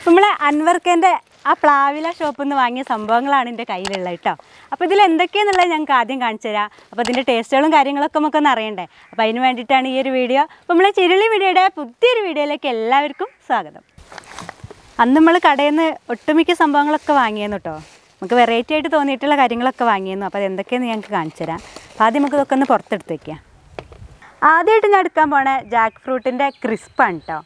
നമ്മളെ അൻവർക്കൻ്റെ ആ പ്ലാവില ഷോപ്പിൽ നിന്ന് വാങ്ങിയ സംഭവങ്ങളാണ് എൻ്റെ കയ്യിലുള്ളത് കേട്ടോ അപ്പോൾ ഇതിൽ എന്തൊക്കെയാണെന്നുള്ളത് ഞങ്ങൾക്ക് ആദ്യം കാണിച്ചു തരാം അപ്പോൾ ഇതിൻ്റെ ടേസ്റ്റുകളും കാര്യങ്ങളൊക്കെ നമുക്കൊന്ന് അറിയണ്ടേ അപ്പോൾ അതിന് വേണ്ടിയിട്ടാണ് ഈ ഒരു വീഡിയോ അപ്പോൾ നമ്മളെ ചിരളി വീഡിയോയുടെ പുതിയൊരു വീഡിയോയിലേക്ക് എല്ലാവർക്കും സ്വാഗതം അന്ന് നമ്മൾ കടയിൽ നിന്ന് ഒട്ടുമിക്ക സംഭവങ്ങളൊക്കെ വാങ്ങിയെന്നു കേട്ടോ നമുക്ക് വെറൈറ്റി ആയിട്ട് തോന്നിയിട്ടുള്ള കാര്യങ്ങളൊക്കെ വാങ്ങിയെന്നു അപ്പോൾ അത് എന്തൊക്കെയാണെന്ന് ഞങ്ങൾക്ക് കാണിച്ചു തരാം അപ്പോൾ ആദ്യം നമുക്ക് ഇതൊക്കെ ഒന്ന് പുറത്തെടുത്ത് വയ്ക്കാം ആദ്യമായിട്ട് ഞാൻ എടുക്കാൻ പോണ ജാക്ക് ഫ്രൂട്ടിൻ്റെ ക്രിസ്പാണ് കേട്ടോ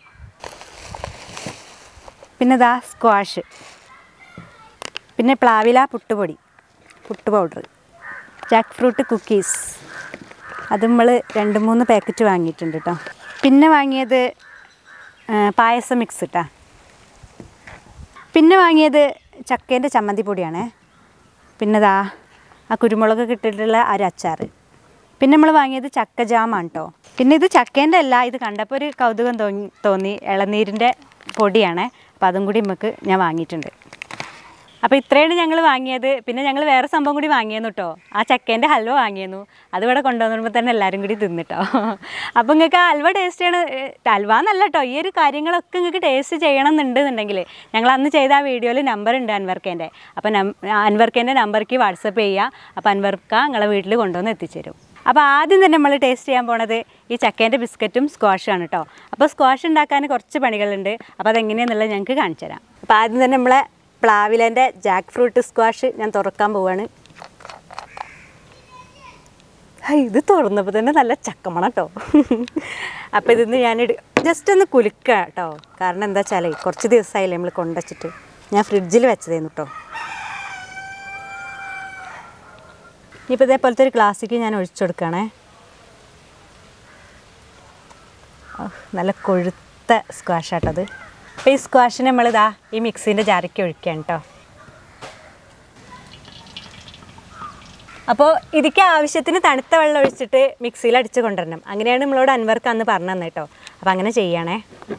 പിന്നെ ഇതാ സ്ക്വാഷ് പിന്നെ പ്ലാവില പുട്ടുപൊടി puttu powder jackfruit cookies അത് നമ്മൾ രണ്ട് മൂന്ന് പാക്കറ്റ് വാങ്ങിയിട്ടുണ്ട് കേട്ടോ പിന്നെ വാങ്ങിയത് ആ, പായസം മിക്സ് കേട്ടോ പിന്നെ വാങ്ങിയത് ചക്കേൻ്റെ ചമ്മന്തി പൊടിയാണേ പിന്നെ ദാ ആ കുരുമുളക് ഇട്ടിട്ടുള്ള ഒരു അച്ചാർ പിന്നെ നമ്മൾ വാങ്ങിയത് ചക്ക ജാമാണ് കേട്ടോ പിന്നെ ഇത് ചക്കേൻ്റെ അല്ല ഇത് കണ്ടപ്പോൾ ഒരു കൗതുകം തോന്നി തോന്നി ഇളനീരിൻ്റെ പൊടിയാണേ അപ്പോൾ അതും കൂടി നമുക്ക് ഞാൻ വാങ്ങിയിട്ടുണ്ട് അപ്പോൾ ഇത്രയാണ് ഞങ്ങൾ വാങ്ങിയത് പിന്നെ ഞങ്ങൾ വേറെ സംഭവം കൂടി വാങ്ങിയെന്നു കേട്ടോ ആ ചക്കേൻ്റെ ഹൽവ വാങ്ങിയെന്നു അത് ഇവിടെ കൊണ്ടുവന്നപ്പോൾ തന്നെ എല്ലാവരും കൂടി തിന്നിട്ടോ അപ്പോൾ നിങ്ങൾക്ക് ആ ഹൽവ ടേസ്റ്റ് ചെയ്യണം ഏഹ്, ഹൽവ എന്നല്ല കേട്ടോ ഈ ഒരു കാര്യങ്ങളൊക്കെ നിങ്ങൾക്ക് ടേസ്റ്റ് ചെയ്യണം എന്നുണ്ടെന്നുണ്ടെങ്കിൽ ഞങ്ങൾ അന്ന് ചെയ്ത ആ വീഡിയോയിൽ നമ്പർ ഉണ്ട് അൻവർക്കേൻ്റെ അപ്പോൾ നം അൻവർക്കേൻ്റെ നമ്പർക്ക് വാട്സപ്പ് ചെയ്യുക അപ്പോൾ അൻവർക്ക നിങ്ങളെ വീട്ടിൽ കൊണ്ടുവന്ന് എത്തിച്ചേരും അപ്പോൾ ആദ്യം തന്നെ നമ്മൾ ടേസ്റ്റ് ചെയ്യാൻ പോണത് ഈ ചക്കേൻ്റെ ബിസ്ക്കറ്റും സ്ക്വാഷാണ് കേട്ടോ അപ്പോൾ സ്ക്വാഷ് ഉണ്ടാക്കാൻ കുറച്ച് പണികളുണ്ട് അപ്പോൾ അതെങ്ങനെയാണെന്നുള്ളത് ഞങ്ങൾക്ക് കാണിച്ചു തരാം അപ്പോൾ ആദ്യം തന്നെ നമ്മളെ പ്ലാവിലേൻ്റെ ജാക്ക് ഫ്രൂട്ട് സ്ക്വാഷ് ഞാൻ തുറക്കാൻ പോവാണ് ഹൈ, ഇത് തുറന്നപ്പോൾ തന്നെ നല്ല ചക്കമണ കേട്ടോ അപ്പോൾ ഇതിന്ന് ഞാൻ ജസ്റ്റ് ഒന്ന് കുലുക്കുക കേട്ടോ കാരണം എന്താ വെച്ചാലേ കുറച്ച് ദിവസമായില്ലേ നമ്മൾ കൊണ്ടുവച്ചിട്ട് ഞാൻ ഫ്രിഡ്ജിൽ വെച്ചതേന്നു കേട്ടോ ഇനിയിപ്പോൾ ഇതേപോലത്തെ ഒരു ഗ്ലാസ്സിക്ക് ഞാൻ ഒഴിച്ചു കൊടുക്കുകയാണേ ഔ, നല്ല കൊഴുത്ത സ്ക്വാഷാട്ടത് അപ്പോൾ ഈ സ്ക്വാഷിന് നമ്മളിതാ ഈ മിക്സിൻ്റെ ജാരയ്ക്ക് ഒഴിക്കുകയാണ് കേട്ടോ അപ്പോൾ ഇതിക്ക് ആവശ്യത്തിന് തണുത്ത വെള്ളം ഒഴിച്ചിട്ട് മിക്സിയിൽ അടിച്ച് കൊണ്ടുവരണം അങ്ങനെയാണ് നമ്മളോട് അൻവർക്ക് അന്ന് പറഞ്ഞു തന്നെ കേട്ടോ അപ്പോൾ അങ്ങനെ ചെയ്യണേ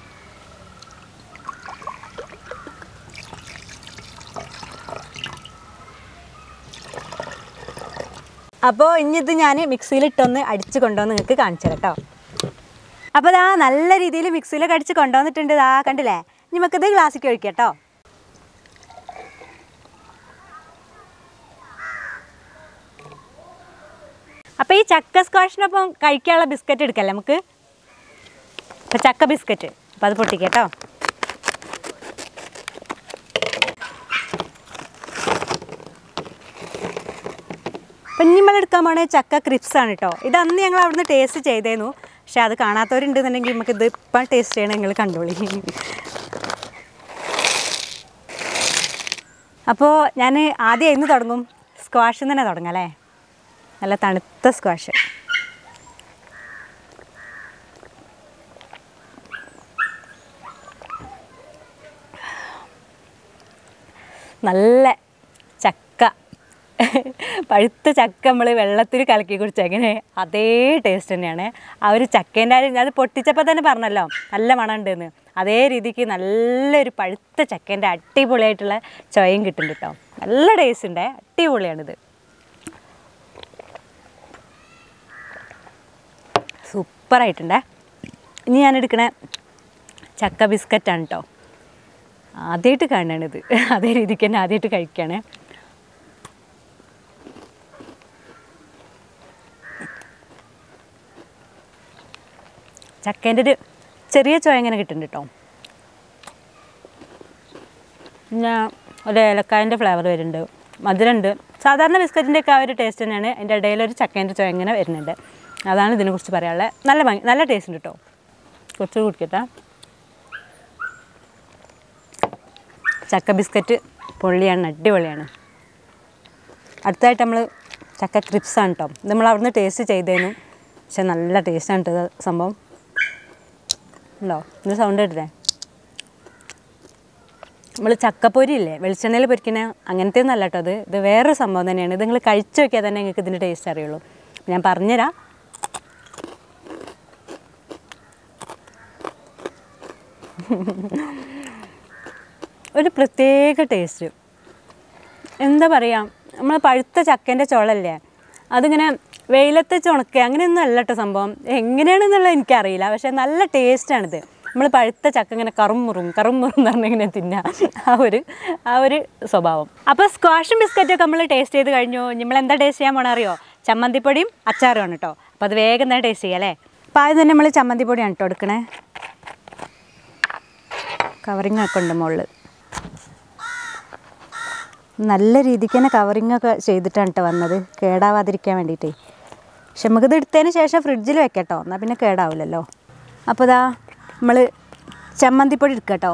അപ്പോൾ ഇനി ഇത് ഞാൻ മിക്സിയിലിട്ടൊന്ന് അടിച്ച് കൊണ്ടുവന്ന് നിങ്ങൾക്ക് കാണിച്ചു തരാം കേട്ടോ അപ്പോൾ ഇതാ നല്ല രീതിയിൽ മിക്സിയിലൊക്കെ അടിച്ച് കൊണ്ടുവന്നിട്ടുണ്ട് ഇതാ കണ്ടില്ലേ ഇനി നമുക്കിത് ഗ്ലാസ്സിക്ക് ഒഴിക്കാം കേട്ടോ അപ്പോൾ ഈ ചക്ക സ്ക്വാഷിനൊപ്പം കഴിക്കാനുള്ള ബിസ്ക്കറ്റ് എടുക്കല്ലേ നമുക്ക് അപ്പോൾ ചക്ക ബിസ്ക്കറ്റ് അപ്പോൾ അത് പൊട്ടിക്കാം കേട്ടോ അപ്പം ഇനി നമ്മൾ എടുക്കാൻ പോണേ ചക്ക ക്രിപ്സ് ആണ് കേട്ടോ ഇത് അന്ന് ഞങ്ങൾ അവിടുന്ന് ടേസ്റ്റ് ചെയ്തേന്നു പക്ഷെ അത് കാണാത്തവരുണ്ടെന്നുണ്ടെങ്കിൽ നമുക്ക് ഇത് ഇപ്പം ടേസ്റ്റ് ചെയ്യണം നിങ്ങൾ കണ്ടോളി അപ്പോൾ ഞാൻ ആദ്യം ഇന്ന് തുടങ്ങും സ്ക്വാഷിൽ തന്നെ തുടങ്ങാം അല്ലേ നല്ല തണുത്ത സ്ക്വാഷ് നല്ല ചക്ക പഴുത്ത ചക്ക നമ്മൾ വെള്ളത്തിൽ കലക്കി കുടിച്ച എങ്ങനെ അതേ ടേസ്റ്റ് തന്നെയാണ് ആ ഒരു ചക്കേൻ്റെ ആ ഒരു- അത് പൊട്ടിച്ചപ്പോൾ തന്നെ പറഞ്ഞല്ലോ നല്ല മണം ഉണ്ടെന്ന് അതേ രീതിക്ക് നല്ലൊരു പഴുത്ത ചക്കേൻ്റെ അടിപൊളിയായിട്ടുള്ള ചൊയയും കിട്ടുന്നുണ്ട് കേട്ടോ നല്ല ടേസ്റ്റ് ഉണ്ട് അടിപൊളിയാണിത് സൂപ്പറായിട്ടുണ്ടേ ഇനി ഞാൻ എടുക്കണ ചക്ക ബിസ്ക്കറ്റാണ് കേട്ടോ ആദ്യമായിട്ട് കാണാണിത് അതേ രീതിക്ക് തന്നെ ആദ്യമായിട്ട് കഴിക്കുകയാണ് ചക്കേൻ്റെ ഒരു ചെറിയ ചോയ ഇങ്ങനെ കിട്ടുന്നുണ്ട് കേട്ടോ പിന്നെ ഒരു ഏലക്കായൻ്റെ ഫ്ലേവർ വരുന്നുണ്ട് മധുരമുണ്ട് സാധാരണ ബിസ്ക്കറ്റിൻ്റെ ഒക്കെ ആ ഒരു ടേസ്റ്റ് തന്നെയാണ് അതിൻ്റെ ഇടയിൽ ഒരു ചക്കേൻ്റെ ചോയ ഇങ്ങനെ വരുന്നുണ്ട് അതാണ് ഇതിനെക്കുറിച്ച് പറയാനുള്ളത് നല്ല ഭംഗി നല്ല ടേസ്റ്റ് ഉണ്ട് കേട്ടോ കുറച്ച് കുടിക്കട്ടെ ചക്ക ബിസ്ക്കറ്റ് പൊള്ളിയാണ് അടിപൊളിയാണ് അടുത്തായിട്ട് നമ്മൾ ചക്ക ക്രിപ്സാണ് കേട്ടോ ഇത് നമ്മൾ അവിടുന്ന് ടേസ്റ്റ് ചെയ്തേനു പക്ഷെ നല്ല ടേസ്റ്റാണ് കേട്ടോ ഇത് സംഭവം ഉണ്ടോ ഇത് സൗണ്ട് കേട്ടില്ലേ നമ്മൾ ചക്കപ്പൊരി ഇല്ലേ വെളിച്ചെണ്ണയിൽ പൊരിക്കുന്ന അങ്ങനത്തെ ഒന്നും അല്ല കേട്ടോ അത് ഇത് വേറൊരു സംഭവം തന്നെയാണ് ഇത് നിങ്ങൾ കഴിച്ചു നോക്കിയാൽ തന്നെ നിങ്ങൾക്ക് ഇതിൻ്റെ ടേസ്റ്റ് അറിയുള്ളൂ ഞാൻ പറഞ്ഞുതരാം ഒരു പ്രത്യേക ടേസ്റ്റ് എന്താ പറയുക നമ്മൾ പഴുത്ത ചക്കേൻ്റെ ചുളല്ലേ അതിങ്ങനെ വെയിലത്ത് ചുണക്കുക അങ്ങനെയൊന്നും അല്ല കേട്ടോ സംഭവം എങ്ങനെയാണെന്നുള്ളത് എനിക്കറിയില്ല പക്ഷേ നല്ല ടേസ്റ്റാണിത് നമ്മൾ പഴുത്ത ചക്ക ഇങ്ങനെ കറും മുറും കറും മുറും എന്ന് പറഞ്ഞാൽ ഇങ്ങനെ തിന്നാം ആ ഒരു ആ ഒരു സ്വഭാവം അപ്പോൾ സ്ക്വാഷും ബിസ്ക്കറ്റൊക്കെ നമ്മൾ ടേസ്റ്റ് ചെയ്ത് കഴിഞ്ഞു നമ്മൾ എന്താ ടേസ്റ്റ് ചെയ്യാൻ പോണ അറിയോ ചമ്മന്തിപ്പൊടിയും അച്ചാറുമാണ് കേട്ടോ അപ്പോൾ അത് വേഗം തന്നെ ടേസ്റ്റ് ചെയ്യാം അല്ലേ അപ്പോൾ ആദ്യം തന്നെ നമ്മൾ ചമ്മന്തിപ്പൊടിയാണ് കേട്ടോ എടുക്കണേ കവറിങ് ഒക്കെ ഉണ്ട് മുകളിൽ നല്ല രീതിക്ക് തന്നെ കവറിങ് ഒക്കെ ചെയ്തിട്ടാണ് കേട്ടോ വന്നത് കേടാവാതിരിക്കാൻ വേണ്ടിയിട്ടേ പക്ഷെ നമുക്കിത് എടുത്തതിന് ശേഷം ഫ്രിഡ്ജിൽ വെക്കട്ടോ എന്നാൽ പിന്നെ കേടാവില്ലല്ലോ അപ്പോൾ ഇതാ നമ്മൾ ചമ്മന്തിപ്പൊടി എടുക്കുക കേട്ടോ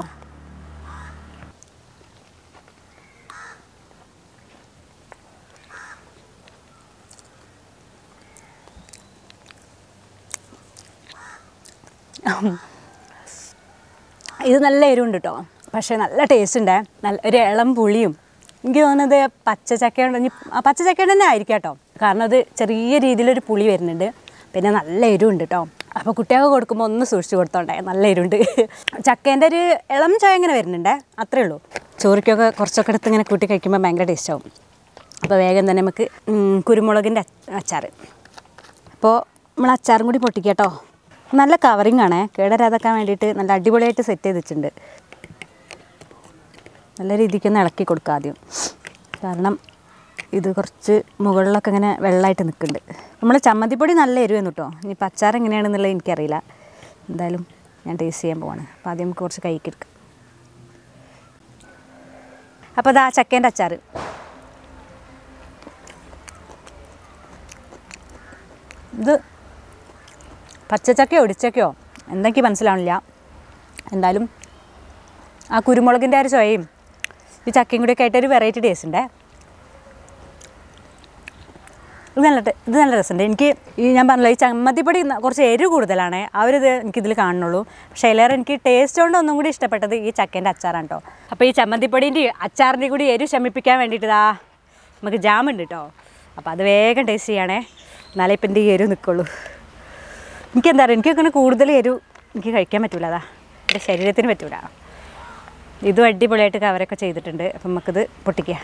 ഇത് നല്ല എരിവുണ്ട് കേട്ടോ പക്ഷേ നല്ല ടേസ്റ്റ് ഉണ്ട് നല്ല ഒരു ഇളം പുളിയും എനിക്ക് തോന്നുന്നത് പച്ച ചക്ക കൊണ്ട് ഇനി ആ പച്ച ചക്ക കൊണ്ട് തന്നെ ആയിരിക്കാം കേട്ടോ കാരണം അത് ചെറിയ രീതിയിലൊരു പുളി വരുന്നുണ്ട് പിന്നെ നല്ല എരിവുണ്ട് കേട്ടോ അപ്പോൾ കുട്ടികൾക്ക് കൊടുക്കുമ്പോൾ ഒന്ന് സൂക്ഷിച്ച് കൊടുത്തോണ്ടേ നല്ല എരിവുണ്ട് ചക്കേൻ്റെ ഒരു ഇളം ചായ ഇങ്ങനെ വരുന്നുണ്ടേ അത്രേ ഉള്ളൂ ചോറിക്കൊക്കെ കുറച്ചൊക്കെ എടുത്ത് ഇങ്ങനെ കൂട്ടി കഴിക്കുമ്പോൾ ഭയങ്കര ടേസ്റ്റ് ആവും അപ്പോൾ വേഗം തന്നെ നമുക്ക് ഉം, കുരുമുളകിൻ്റെ അച്ചാർ അപ്പോൾ നമ്മൾ അച്ചാറും കൂടി പൊട്ടിക്കുക കേട്ടോ നല്ല കവറിങ് ആണേ കേടരാതാക്കാൻ വേണ്ടിയിട്ട് നല്ല അടിപൊളിയായിട്ട് സെറ്റ് ചെയ്ത് വെച്ചിട്ടുണ്ട് നല്ല രീതിക്ക് ഒന്ന് ഇളക്കി കൊടുക്കുക ആദ്യം കാരണം ഇത് കുറച്ച് മുകളിലൊക്കെ ഇങ്ങനെ വെള്ളമായിട്ട് നിൽക്കുന്നുണ്ട് നമ്മൾ ചമ്മന്തിപ്പൊടി നല്ല എരിവെന്നു കേട്ടോ ഇനിയിപ്പോൾ അച്ചാർ എങ്ങനെയാണെന്നുള്ളത് എനിക്കറിയില്ല എന്തായാലും ഞാൻ ടേസ്റ്റ് ചെയ്യാൻ പോവാണ് അപ്പോൾ ആദ്യം നമുക്ക് കുറച്ച് കൈക്ക് എടുക്കാം അപ്പോൾ അതാ ചക്കേൻ്റെ അച്ചാർ ഇത് പച്ചച്ചക്കയോ ഒടിച്ചക്കയോ എന്തൊക്കെ മനസ്സിലാവണില്ല എന്തായാലും ആ കുരുമുളകിൻ്റെ ആ ഒരു ചൊയയും ഈ ചക്കയും കൂടി ഒക്കെ ആയിട്ട് ഒരു വെറൈറ്റി ടേസ്റ്റ് ഉണ്ടേ ഇത് നല്ല ടേ- ഇത് നല്ല രസമുണ്ട് എനിക്ക് ഈ ഞാൻ പറഞ്ഞല്ലോ ഈ ചമ്മന്തിപ്പൊടി ന- കുറച്ച് എരിവ് കൂടുതലാണ് ആ ഒരു ഇത് എനിക്കിതിൽ കാണുന്നുള്ളൂ പക്ഷേ എല്ലാവരും എനിക്ക് ടേസ്റ്റ് കൊണ്ട് ഒന്നും കൂടി ഇഷ്ടപ്പെട്ടത് ഈ ചക്കേൻ്റെ അച്ചാറാണ് കേട്ടോ അപ്പോൾ ഈ ചമ്മന്തിപ്പൊടിൻ്റെ അച്ചാറിൻ്റെ കൂടി എരിവ് ശമിപ്പിക്കാൻ വേണ്ടിയിട്ട് ഇതാ നമുക്ക് ജാം ഉണ്ട് കേട്ടോ അപ്പോൾ അത് വേഗം ടേസ്റ്റ് ചെയ്യണേ എന്നാലേ ഇപ്പം എൻ്റെ ഈ എരിവ് നിൽക്കുള്ളൂ എനിക്കെന്താ പറയുക എനിക്ക് അങ്ങനെ കൂടുതൽ എരിവ് എനിക്ക് കഴിക്കാൻ പറ്റൂല അതാ എൻ്റെ ശരീരത്തിന് പറ്റൂല ഇതും അടിപൊളിയായിട്ട് കവറൊക്കെ ചെയ്തിട്ടുണ്ട് അപ്പം നമുക്കിത് പൊട്ടിക്കുക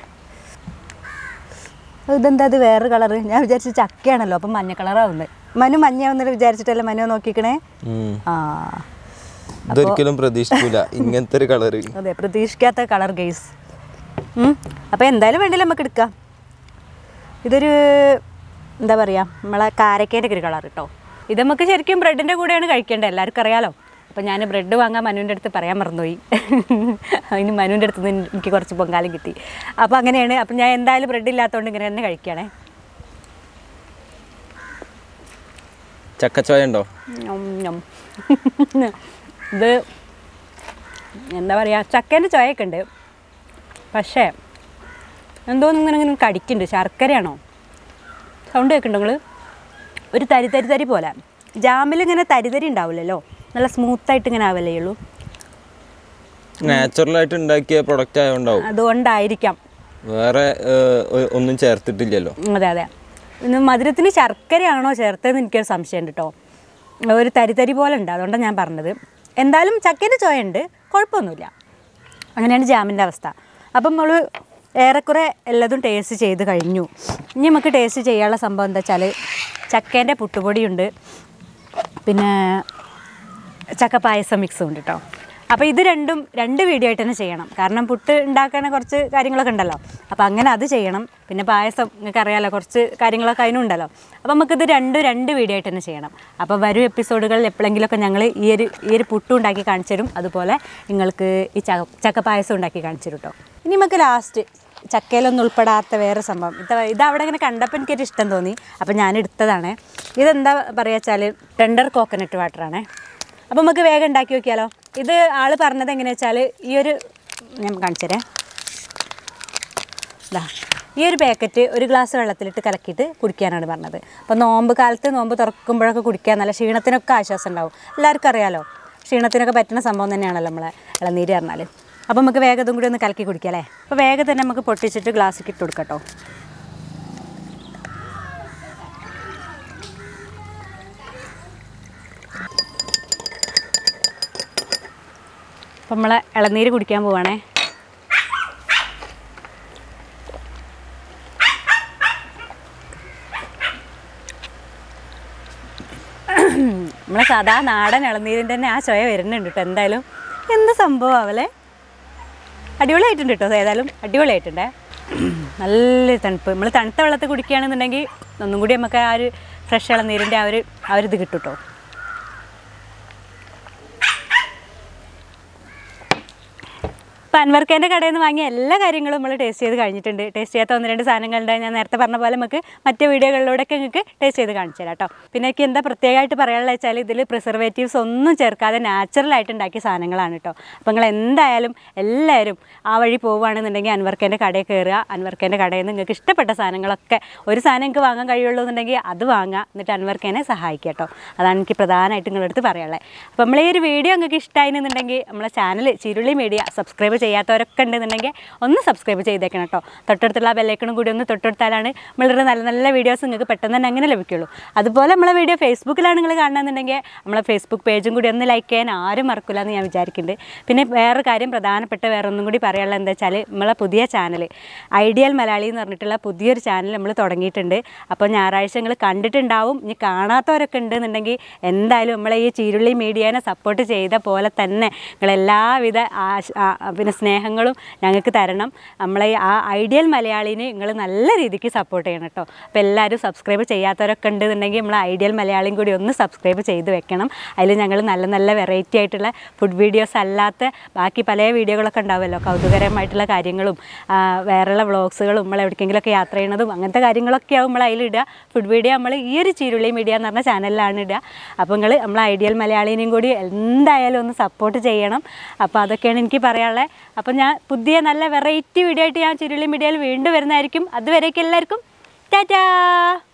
ഇതെന്താ ഇത് വേറെ കളറ് ഞാൻ വിചാരിച്ചു ചക്കയാണല്ലോ അപ്പം മഞ്ഞ കളറാവുന്നത് മനു മഞ്ഞയാവുന്നില്ല വിചാരിച്ചിട്ടല്ലേ മനു നോക്കിക്കണേ ഉം. ആ ഇതൊരിക്കലും പ്രതീക്ഷിക്കൂല ഇങ്ങനത്തെ ഒരു കളറ് അതെ പ്രതീക്ഷിക്കാത്ത കളർ ഗെയ്സ് അപ്പോൾ എന്തായാലും വേണ്ടില്ല നമുക്ക് എടുക്കാം ഇതൊരു എന്താ പറയുക നമ്മളെ കാരക്കേൻ്റെ ഒക്കെ ഒരു കളർ കേട്ടോ ഇത് നമുക്ക് ശരിക്കും ബ്രെഡിൻ്റെ കൂടെയാണ് കഴിക്കേണ്ടത് എല്ലാവർക്കും അറിയാലോ അപ്പോൾ ഞാൻ ബ്രെഡ് വാങ്ങാൻ മനുവിൻ്റെ അടുത്ത് പറയാൻ മറന്നുപോയി അതിന് മനുവിൻ്റെ അടുത്ത് നിന്ന് എനിക്ക് കുറച്ച് പൊങ്കാലം കിട്ടി അപ്പോൾ അങ്ങനെയാണ് അപ്പം ഞാൻ എന്തായാലും ബ്രെഡ് ഇല്ലാത്തതുകൊണ്ട് ഇങ്ങനെ തന്നെ കഴിക്കുകയാണേ ചക്കച്ചോയ ഉണ്ടോ ഞം, ഞം. ഇത് എന്താ പറയുക ചക്കേൻ്റെ ചൊയൊക്കെ ഉണ്ട് പക്ഷേ എന്തോന്നും ഇങ്ങനെ ഇങ്ങനെ കടിക്കുന്നുണ്ട് ശർക്കരയാണോ സൗണ്ട് കേൾക്കുന്നുണ്ടോ നിങ്ങൾ ഒരു തരി തരി തരി പോലെ ജാമിൽ ഇങ്ങനെ തരി തരി ഉണ്ടാവില്ലല്ലോ നല്ല സ്മൂത്തായിട്ട് ഇങ്ങനെ ആവല്ലേ ഉള്ളൂ നാച്ചുറൽ ആയിട്ട് ഉണ്ടാക്കിയ പ്രൊഡക്റ്റ് ആയതുകൊണ്ടാവും അതുകൊണ്ടായിരിക്കാം വേറെ ഏഹ്, ഒ- ഒന്നും ചേർത്തിട്ടില്ലല്ലോ അതെ അതെ ഇന്ന് മധുരത്തിന് ശർക്കരയാണോ ചേർത്തതെന്ന് എനിക്കൊരു സംശയമുണ്ട് കേട്ടോ ഒരു തരി തരി പോലെ ഉണ്ട് അതുകൊണ്ടാണ് ഞാൻ പറഞ്ഞത് എന്തായാലും ചക്കേൻ്റെ ചോയുണ്ട് കുഴപ്പമൊന്നുമില്ല അങ്ങനെയാണ് ജാമിൻ്റെ അവസ്ഥ അപ്പം നമ്മൾ ഏറെക്കുറെ എല്ലാതും ടേസ്റ്റ് ചെയ്ത് കഴിഞ്ഞു ഇനി നമുക്ക് ടേസ്റ്റ് ചെയ്യാനുള്ള സംഭവം എന്താ വെച്ചാൽ ചക്കേൻ്റെ പുട്ടുപൊടിയുണ്ട് പിന്നെ ചക്ക പായസം മിക്സും ഉണ്ട് കേട്ടോ അപ്പോൾ ഇത് രണ്ടും രണ്ട് വീഡിയോ ആയിട്ട് തന്നെ ചെയ്യണം കാരണം പുട്ട് ഉണ്ടാക്കണ കുറച്ച് കാര്യങ്ങളൊക്കെ ഉണ്ടല്ലോ അപ്പോൾ അങ്ങനെ അത് ചെയ്യണം പിന്നെ പായസം നിങ്ങൾക്ക് അറിയാമല്ലോ കുറച്ച് കാര്യങ്ങളൊക്കെ അതിനുണ്ടല്ലോ അപ്പോൾ നമുക്കിത് രണ്ടും രണ്ട് വീഡിയോ ആയിട്ട് തന്നെ ചെയ്യണം അപ്പോൾ വരും എപ്പിസോഡുകളിൽ എപ്പോഴെങ്കിലുമൊക്കെ ഞങ്ങൾ ഈ ഒരു ഈ ഒരു പുട്ടും ഉണ്ടാക്കി കാണിച്ചു തരും അതുപോലെ നിങ്ങൾക്ക് ഈ ചക്ക ചക്ക പായസം ഉണ്ടാക്കി കാണിച്ചു തരും കേട്ടോ ഇനി നമുക്ക് ലാസ്റ്റ് ചക്കയിലൊന്നും ഉൾപ്പെടാത്ത വേറെ സംഭവം ഇത് ഇത് അവിടെ ഇങ്ങനെ കണ്ടപ്പോൾ എനിക്കൊരു ഇഷ്ടം തോന്നി അപ്പോൾ ഞാൻ എടുത്തതാണ് ഇതെന്താ പറയുക വെച്ചാൽ ടെൻഡർ കോക്കനട്ട് വാട്ടറാണേ അപ്പോൾ നമുക്ക് വേഗം ഉണ്ടാക്കി നോക്കിയാലോ ഇത് ആൾ പറഞ്ഞത് എങ്ങനെയാ വെച്ചാൽ ഈ ഒരു ഞാൻ കാണിച്ചു തരാം ദാ ഈ ഒരു പാക്കറ്റ് ഒരു ഗ്ലാസ് വെള്ളത്തിലിട്ട് കലക്കിയിട്ട് കുടിക്കാനാണ് പറഞ്ഞത് അപ്പോൾ നോമ്പ് കാലത്ത് നോമ്പ് തുറക്കുമ്പോഴൊക്കെ കുടിക്കാൻ നല്ല ക്ഷീണത്തിനൊക്കെ ആശ്വാസം ഉണ്ടാവും എല്ലാവർക്കും അറിയാലോ ക്ഷീണത്തിനൊക്കെ പറ്റുന്ന സംഭവം തന്നെയാണല്ലോ നമ്മളെ ഇളനീര് പറഞ്ഞാൽ അപ്പോൾ നമുക്ക് വേഗം ഇതും കൂടി ഒന്ന് കലക്കി കുടിക്കാം അല്ലേ അപ്പോൾ വേഗം തന്നെ നമുക്ക് പൊട്ടിച്ചിട്ട് ഗ്ലാസ്സിൽ ഇട്ട് കൊടുക്കാം കേട്ടോ അപ്പം നമ്മളെ ഇളനീര് കുടിക്കാൻ പോവാണേ നമ്മളെ സാധാ നാടൻ ഇളനീരിൻ്റെ തന്നെ ആ ചൊയ വരുന്നുണ്ട് കേട്ടോ എന്തായാലും എന്ത് സംഭവം അവലെ അടിപൊളിയായിട്ടുണ്ട് കേട്ടോ ഏതായാലും അടിപൊളിയായിട്ടുണ്ടേ നല്ല തണുപ്പ് നമ്മൾ തണുത്ത വെള്ളത്തിൽ കുടിക്കുകയാണെന്നുണ്ടെങ്കിൽ ഒന്നും കൂടി നമുക്ക് ആ ഒരു ഫ്രഷ് ഇളനീരിൻ്റെ ആ ഒരു ആ ഒരു ഇത് കിട്ടും കേട്ടോ ഇപ്പം അൻവർക്കേൻ്റെ കടയിൽ നിന്ന് വാങ്ങിയ എല്ലാ കാര്യങ്ങളും നമ്മൾ ടേസ്റ്റ് ചെയ്ത് കഴിഞ്ഞിട്ടുണ്ട് ടേസ്റ്റ് ചെയ്യാത്ത ഒന്ന് രണ്ട് സാധനങ്ങളുണ്ട് ഞാൻ നേരത്തെ പറഞ്ഞ പോലെ നമുക്ക് മറ്റ് വീഡിയോകളിലൂടെയൊക്കെ നിങ്ങൾക്ക് ടേസ്റ്റ് ചെയ്ത് കാണിച്ചു തരാം കേട്ടോ പിന്നെ എനിക്ക് എന്താ പ്രത്യേകമായിട്ട് പറയാനുള്ളത് വെച്ചാൽ ഇതിൽ പ്രിസർവേറ്റീവ്സ് ഒന്നും ചേർക്കാതെ നാച്ചുറലായിട്ട് ഉണ്ടാക്കിയ സാധനങ്ങളാണ് കേട്ടോ അപ്പോൾ നിങ്ങൾ എന്തായാലും എല്ലാവരും ആ വഴി പോവുകയാണെന്നുണ്ടെങ്കിൽ അൻവർക്കേൻ്റെ കടയിൽ കയറുക അൻവർക്കേൻ്റെ കടയിൽ നിന്ന് നിങ്ങൾക്ക് ഇഷ്ടപ്പെട്ട സാധനങ്ങളൊക്കെ ഒരു സാധനം നിങ്ങൾക്ക് വാങ്ങാൻ കഴിയുള്ളൂ എന്നുണ്ടെങ്കിൽ അത് വാങ്ങുക എന്നിട്ട് അൻവർക്കേനെ സഹായിക്കുക കേട്ടോ അതാണ് എനിക്ക് പ്രധാനമായിട്ട് നിങ്ങളുടെ അടുത്ത് പറയാനുള്ളത് അപ്പോൾ നമ്മൾ ഈ ഒരു വീഡിയോ നിങ്ങൾക്ക് ഇഷ്ടമായിരുന്നുണ്ടെങ്കിൽ നമ്മളെ ചാനൽ ചിരുളി മീഡിയ സബ്സ്ക്രൈബ് ചെയ്യാത്തവരൊക്കെ ഉണ്ടെന്നുണ്ടെങ്കിൽ ഒന്ന് സബ്സ്ക്രൈബ് ചെയ്തേക്കണം കേട്ടോ തൊട്ടടുത്തുള്ള ആ ബെല്ലൈക്കണും കൂടി ഒന്ന് തൊട്ടടുത്താലാണ് നമ്മളുടെ നല്ല നല്ല വീഡിയോസ് നിങ്ങൾക്ക് പെട്ടെന്ന് തന്നെ അങ്ങനെ ലഭിക്കുള്ളൂ അതുപോലെ നമ്മളെ വീഡിയോ ഫേസ്ബുക്കിലാണ് നിങ്ങൾ കാണുന്നുണ്ടെങ്കിൽ നമ്മളെ ഫേസ്ബുക്ക് പേജും കൂടി ഒന്ന് ലൈക്ക് ചെയ്യാൻ ആരും മറക്കില്ല എന്ന് ഞാൻ വിചാരിക്കുന്നുണ്ട് പിന്നെ വേറെ കാര്യം പ്രധാനപ്പെട്ട വേറെ ഒന്നും കൂടി പറയാനുള്ളത് എന്താ വെച്ചാൽ നമ്മളെ പുതിയ ചാനൽ ഐഡിയൽ മലയാളി എന്ന് പറഞ്ഞിട്ടുള്ള പുതിയൊരു ചാനൽ നമ്മൾ തുടങ്ങിയിട്ടുണ്ട് അപ്പോൾ ഞായറാഴ്ച നിങ്ങൾ കണ്ടിട്ടുണ്ടാവും ഇനി കാണാത്തവരൊക്കെ ഉണ്ടെന്നുണ്ടെങ്കിൽ എന്തായാലും നമ്മളെ ഈ ചീരുള്ളി മീഡിയനെ സപ്പോർട്ട് ചെയ്ത പോലെ തന്നെ നിങ്ങൾ എല്ലാവിധ ആശ- ആ, പിന്നെ സ്നേഹങ്ങളും ഞങ്ങൾക്ക് തരണം നമ്മളെ ഈ ആ ഐഡിയൽ മലയാളിനെ നിങ്ങൾ നല്ല രീതിക്ക് സപ്പോർട്ട് ചെയ്യണം കേട്ടോ അപ്പോൾ എല്ലാവരും സബ്സ്ക്രൈബ് ചെയ്യാത്തവരൊക്കെ ഉണ്ടെന്നുണ്ടെങ്കിൽ നമ്മൾ ഐഡിയൽ മലയാളിയും കൂടി ഒന്ന് സബ്സ്ക്രൈബ് ചെയ്ത് വെക്കണം അതിൽ ഞങ്ങൾ നല്ല നല്ല വെറൈറ്റി ആയിട്ടുള്ള ഫുഡ് വീഡിയോസ് അല്ലാത്ത ബാക്കി പല വീഡിയോകളൊക്കെ ഉണ്ടാവുമല്ലോ കൗതുകരമായിട്ടുള്ള കാര്യങ്ങളും ആ, വേറെയുള്ള വ്ളോഗ്സുകളും നമ്മൾ എവിടേക്കെങ്കിലുമൊക്കെ യാത്ര ചെയ്യണതും അങ്ങനത്തെ കാര്യങ്ങളൊക്കെ ആവും നമ്മൾ അതിലിടുക ഫുഡ് വീഡിയോ നമ്മൾ ഈ ഒരു ചീരുള്ളി മീഡിയ എന്ന് പറഞ്ഞ ചാനലിലാണ് ഇടുക അപ്പോൾ നിങ്ങൾ നമ്മൾ ഐഡിയൽ മലയാളീനെയും കൂടി എന്തായാലും ഒന്ന് സപ്പോർട്ട് ചെയ്യണം അപ്പോൾ അതൊക്കെയാണ് എനിക്ക് പറയാനുള്ളത് അപ്പോൾ ഞാൻ പുതിയ നല്ല വെറൈറ്റി വീഡിയോ ആയിട്ട് ഞാൻ ചീരുള്ളി മീഡിയയിൽ വീണ്ടും വരുന്നതായിരിക്കും അതുവരേക്കും എല്ലാവർക്കും ടാറ്റാ